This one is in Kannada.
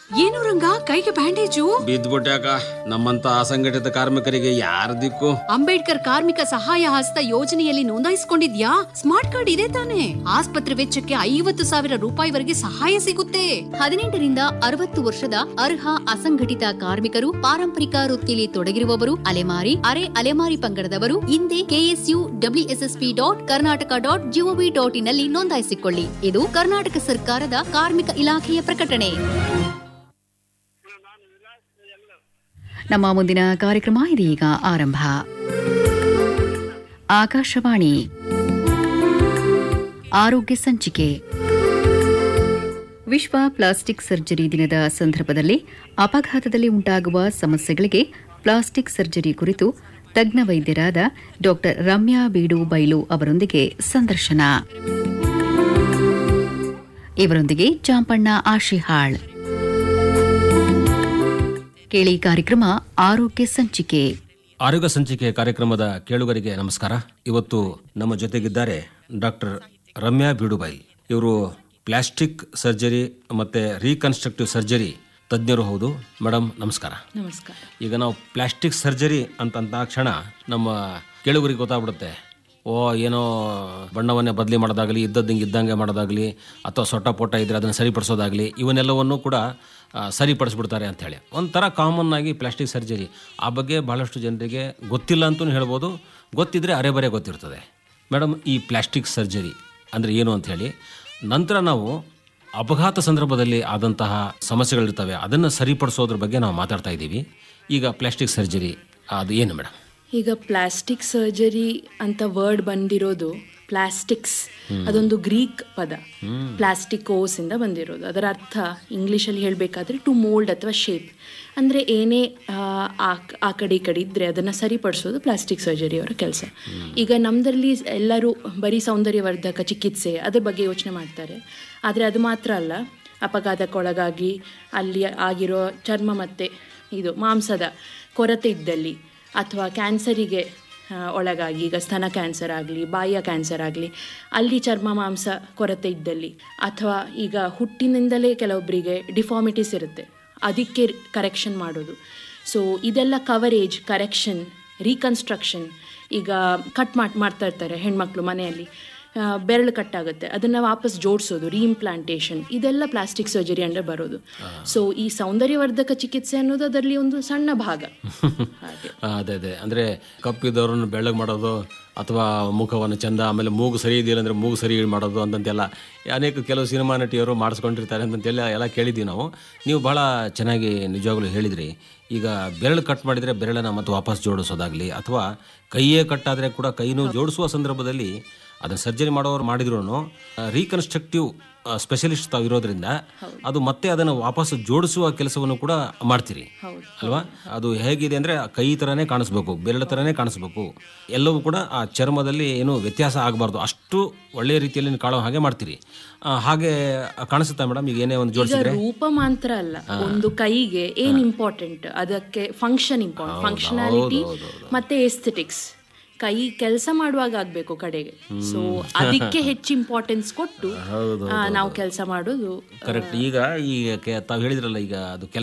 ಏನು ರಂಗ ಕೈಗೆ ಬ್ಯಾಂಡೇಜು ಬಿದ್ದ್ಬಿಟ್ಯಾಕ ನಮ್ಮಂತ ಅಸಂಘಟಿತ ಕಾರ್ಮಿಕರಿಗೆ ಯಾರ ದಿಕ್ಕು ಅಂಬೇಡ್ಕರ್ ಕಾರ್ಮಿಕ ಸಹಾಯ ಹಸ್ತ ಯೋಜನೆಯಲ್ಲಿ ನೋಂದಾಯಿಸಿಕೊಂಡಿದ್ಯಾ ಸ್ಮಾರ್ಟ್ ಕಾರ್ಡ್ ಇದೆ ತಾನೆ ಆಸ್ಪತ್ರೆ ವೆಚ್ಚಕ್ಕೆ ಐವತ್ತು ಸಾವಿರ ರೂಪಾಯಿವರೆಗೆ ಸಹಾಯ ಸಿಗುತ್ತೆ ಹದಿನೆಂಟರಿಂದ ಅರವತ್ತು ವರ್ಷದ ಅರ್ಹ ಅಸಂಘಟಿತ ಕಾರ್ಮಿಕರು ಪಾರಂಪರಿಕ ವೃತ್ತಿಯಲ್ಲಿ ತೊಡಗಿರುವವರು ಅಲೆಮಾರಿ ಅರೆ ಅಲೆಮಾರಿ ಪಂಗಡದವರು ಹಿಂದೆ KSU WSSP dot Karnataka dot GOV dot ಇನ್ನಲ್ಲಿ ನೋಂದಾಯಿಸಿಕೊಳ್ಳಿ ಇದು ಕರ್ನಾಟಕ ಸರ್ಕಾರದ ಕಾರ್ಮಿಕ ಇಲಾಖೆಯ ಪ್ರಕಟಣೆ ನಮ್ಮ ಮುಂದಿನ ಕಾರ್ಯಕ್ರಮ ಇದೀಗ ಆರಂಭ ಆಕಾಶವಾಣಿ ಆರೋಗ್ಯ ಸಂಚಿಕೆ ವಿಶ್ವ ಪ್ಲಾಸ್ಟಿಕ್ ಸರ್ಜರಿ ದಿನದ ಸಂದರ್ಭದಲ್ಲಿ ಅಪಘಾತದಲ್ಲಿ ಉಂಟಾಗುವ ಸಮಸ್ಯೆಗಳಿಗೆ ಪ್ಲಾಸ್ಟಿಕ್ ಸರ್ಜರಿ ಕುರಿತು ತಜ್ಞ ವೈದ್ಯರಾದ ಡಾ ರಮ್ಯಾ ಬೀಡು ಬೈಲು ಅವರೊಂದಿಗೆ ಸಂದರ್ಶನ ಇವರೊಂದಿಗೆ ಚಾಂಪಣ್ಣ ಆಶಿಹಾಳ್ ಕೇಳಿ ಕಾರ್ಯಕ್ರಮ ಆರೋಗ್ಯ ಸಂಚಿಕೆ ಆರೋಗ್ಯ ಸಂಚಿಕೆ ಕಾರ್ಯಕ್ರಮದ ಕೇಳುಗರಿಗೆ ನಮಸ್ಕಾರ ಇವತ್ತು ನಮ್ಮ ಜೊತೆಗಿದ್ದಾರೆ ಡಾಕ್ಟರ್ ರಮ್ಯಾ ಬೀಡುಬಾಯಿ ಇವರು ಪ್ಲಾಸ್ಟಿಕ್ ಸರ್ಜರಿ ಮತ್ತೆ ರೀಕನ್ಸ್ಟ್ರಕ್ಟಿವ್ ಸರ್ಜರಿ ತಜ್ಞರು ಹೌದು ಮೇಡಮ್ ನಮಸ್ಕಾರ ನಮಸ್ಕಾರ ಈಗ ನಾವು ಪ್ಲಾಸ್ಟಿಕ್ ಸರ್ಜರಿ ಅಂತಂದ ಕ್ಷಣ ನಮ್ಮ ಕೇಳುಗರಿಗೆ ಗೊತ್ತಾಗ್ಬಿಡುತ್ತೆ ಓ ಏನೋ ಬಣ್ಣವನ್ನೇ ಬದಲಿ ಮಾಡೋದಾಗಲಿ ಇದ್ದದ್ದಂಗೆ ಇದ್ದಂಗೆ ಮಾಡೋದಾಗಲಿ ಅಥವಾ ಸೊಟ್ಟ ಪೊಟ್ಟ ಇದ್ರೆ ಅದನ್ನು ಸರಿಪಡಿಸೋದಾಗಲಿ ಇವನ್ನೆಲ್ಲವನ್ನು ಕೂಡ ಆ, ಸರಿಪಡಿಸ್ಬಿಡ್ತಾರೆ ಅಂತ ಹೇಳಿ ಒಂಥರ ಕಾಮನ್ ಆಗಿ ಪ್ಲಾಸ್ಟಿಕ್ ಸರ್ಜರಿ ಆ ಬಗ್ಗೆ ಬಹಳಷ್ಟು ಜನರಿಗೆ ಗೊತ್ತಿಲ್ಲ ಅಂತಲೂ ಹೇಳ್ಬೋದು ಗೊತ್ತಿದ್ರೆ ಅರೆ ಬರೆ ಗೊತ್ತಿರ್ತದೆ ಮೇಡಮ್ ಈ ಪ್ಲಾಸ್ಟಿಕ್ ಸರ್ಜರಿ ಅಂದರೆ ಏನು ಅಂತ ಹೇಳಿ ನಂತರ ನಾವು ಅಪಘಾತ ಸಂದರ್ಭದಲ್ಲಿ ಆದಂತಹ ಸಮಸ್ಯೆಗಳಿರ್ತವೆ ಅದನ್ನು ಸರಿಪಡಿಸೋದ್ರ ಬಗ್ಗೆ ನಾವು ಮಾತಾಡ್ತಾ ಇದ್ದೀವಿ ಈಗ ಪ್ಲಾಸ್ಟಿಕ್ ಸರ್ಜರಿ ಅದು ಏನು ಮೇಡಮ್ ಈಗ ಪ್ಲಾಸ್ಟಿಕ್ ಸರ್ಜರಿ ಅಂತ ವರ್ಡ್ ಬಂದಿರೋದು ಪ್ಲಾಸ್ಟಿಕ್ಸ್ ಅದೊಂದು ಗ್ರೀಕ್ ಪದ ಪ್ಲಾಸ್ಟಿಕೋಸ್ ಇಂದ ಬಂದಿರೋದು ಅದರ ಅರ್ಥ ಇಂಗ್ಲೀಷಲ್ಲಿ ಹೇಳಬೇಕಾದ್ರೆ ಟು ಮೋಲ್ಡ್ ಅಥವಾ ಶೇಪ್ ಅಂದರೆ ಏನೇ ಆ, ಆ- ಆ ಕಡೆ ಈ ಕಡೆ ಇದ್ದರೆ ಅದನ್ನು ಸರಿಪಡಿಸೋದು ಪ್ಲಾಸ್ಟಿಕ್ ಸರ್ಜರಿ ಅವರ ಕೆಲಸ ಈಗ ನಮ್ಮದ್ರಲ್ಲಿ ಎಲ್ಲರೂ ಬರೀ ಸೌಂದರ್ಯವರ್ಧಕ ಚಿಕಿತ್ಸೆ ಅದ್ರ ಬಗ್ಗೆ ಯೋಚನೆ ಮಾಡ್ತಾರೆ ಆದರೆ ಅದು ಮಾತ್ರ ಅಲ್ಲ ಅಪಘಾತಕ್ಕೊಳಗಾಗಿ ಅಲ್ಲಿ ಆಗಿರೋ ಚರ್ಮ ಮತ್ತು ಇದು ಮಾಂಸದ ಕೊರತೆ ಇದ್ದಲ್ಲಿ ಅಥವಾ ಕ್ಯಾನ್ಸರಿಗೆ ಆ, ಒಳಗಾಗಿ ಈಗ ಸ್ತನ ಕ್ಯಾನ್ಸರ್ ಆಗಲಿ ಬಾಯಿಯ ಕ್ಯಾನ್ಸರ್ ಆಗಲಿ ಅಲ್ಲಿ ಚರ್ಮ ಮಾಂಸ ಕೊರತೆ ಇದ್ದಲ್ಲಿ ಅಥವಾ ಈಗ ಹುಟ್ಟಿನಿಂದಲೇ ಕೆಲವೊಬ್ಬರಿಗೆ ಡಿಫಾರ್ಮಿಟೀಸ್ ಇರುತ್ತೆ ಅದಕ್ಕೆ ಕರೆಕ್ಷನ್ ಮಾಡೋದು ಸೊ ಇದೆಲ್ಲ ಕವರೇಜ್ ಕರೆಕ್ಷನ್ ರೀಕನ್ಸ್ಟ್ರಕ್ಷನ್ ಈಗ ಕಟ್ ಮಾಡಿ ಮಾಡ್ತಾ ಇರ್ತಾರೆ ಹೆಣ್ಮಕ್ಳು ಮನೆಯಲ್ಲಿ ಆ, ಬೆರಳು ಕಟ್ಟಾಗುತ್ತೆ ಅದನ್ನು ವಾಪಸ್ ಜೋಡಿಸೋದು ರೀಇಂಪ್ಲಾಂಟೇಷನ್ ಇದೆಲ್ಲ ಪ್ಲಾಸ್ಟಿಕ್ ಸರ್ಜರಿ ಅಂಡರ್ ಬರೋದು ಸೊ ಈ ಸೌಂದರ್ಯವರ್ಧಕ ಚಿಕಿತ್ಸೆ ಅನ್ನೋದು ಅದರಲ್ಲಿ ಒಂದು ಸಣ್ಣ ಭಾಗ ಹಾಗೆ ಆ, ಅದೇ ಅದೇ ಅಂದರೆ ಕಪ್ಪಿದ್ದವ್ರನ್ನ ಬೆಳ್ಳಗೆ ಮಾಡೋದು ಅಥವಾ ಮುಖವನ್ನು ಚಂದ ಆಮೇಲೆ ಮೂಗು ಸರಿ ಇದೆಯಲ್ಲ ಅಂದರೆ ಮೂಗು ಸರಿ ಮಾಡೋದು ಅಂತಂತೆಲ್ಲ ಅನೇಕ ಕೆಲವು ಸಿನಿಮಾ ನಟಿಯರು ಮಾಡಿಸ್ಕೊಂಡಿರ್ತಾರೆ ಅಂತಂತೆಲ್ಲ ಎಲ್ಲ ಕೇಳಿದ್ದೀವಿ ನಾವು ನೀವು ಭಾಳ ಚೆನ್ನಾಗಿ ನಿಜವಾಗ್ಲೂ ಹೇಳಿದ್ರಿ ಈಗ ಬೆರಳು ಕಟ್ ಮಾಡಿದರೆ ಬೆರಳನ್ನು ಮತ್ತೆ ವಾಪಸ್ ಜೋಡಿಸೋದಾಗಲಿ ಅಥವಾ ಕೈಯೇ ಕಟ್ಟಾದರೆ ಕೂಡ ಕೈನೂ ಜೋಡಿಸುವ ಸಂದರ್ಭದಲ್ಲಿ ಅದನ್ನು ಸರ್ಜರಿ ಮಾಡೋರು ಮಾಡಿದ್ರು ರೀಕನ್ಸ್ಟ್ರಕ್ಟಿವ್ ಸ್ಪೆಷಲಿಸ್ಟ್ ತಾವು ಇರೋದ್ರಿಂದ ಅದು ಮತ್ತೆ ಅದನ್ನು ವಾಪಸ್ ಜೋಡಿಸುವ ಕೆಲಸವನ್ನು ಕೂಡ ಮಾಡ್ತೀರಿ ಅಲ್ವಾ ಅದು ಹೇಗಿದೆ ಅಂದ್ರೆ ಕೈ ತರನೇ ಕಾಣಿಸ್ಬೇಕು ಬೆರಳ ತರನೇ ಕಾಣಿಸ್ಬೇಕು ಎಲ್ಲವೂ ಕೂಡ ಆ ಚರ್ಮದಲ್ಲಿ ಏನು ವ್ಯತ್ಯಾಸ ಆಗಬಾರ್ದು ಅಷ್ಟು ಒಳ್ಳೆಯ ರೀತಿಯಲ್ಲಿ ನೀವು ಕಾಣೋ ಹಾಗೆ ಮಾಡ್ತೀರಿ ಆ, ಹಾಗೆ ಕಾಣಿಸುತ್ತಾ ಮೇಡಮ್ ಈಗ ಏನೇ ಒಂದು ಈಗ ಜೋಡಿಸಿದ್ರೆ ರೂಪ ಮಾತ್ರ ಅಲ್ಲ ಒಂದು ಕೈಗೆ ಏನ್ ಇಂಪಾರ್ಟೆಂಟ್ ಅದಕ್ಕೆ ಫಂಕ್ಷನ್ ಇಂಪಾರ್ಟೆಂಟ್ ಫಂಕ್ಷನಾಲಿಟಿ ಮತ್ತೆ ಎಸ್ಥೆಟಿಕ್ಸ್ ಕೈ ಕೆಲಸ ಮಾಡುವಾಗ ಆಗ್ಬೇಕು ಕಡೆಗೆ ಸೊ ಅದಕ್ಕೆ ಹೆಚ್ಚು ಇಂಪಾರ್ಟೆನ್ಸ್ ಕೊಟ್ಟು ಆ, ನಾವು ಕೆಲಸ ಮಾಡೋದು ಕರೆಕ್ಟ್ ಈಗ ಈಗ ಕೆ- ತಾವು ಹೇಳಿದ್ರಲ್ಲ ಈಗ ಅದು ಕೆಲಸ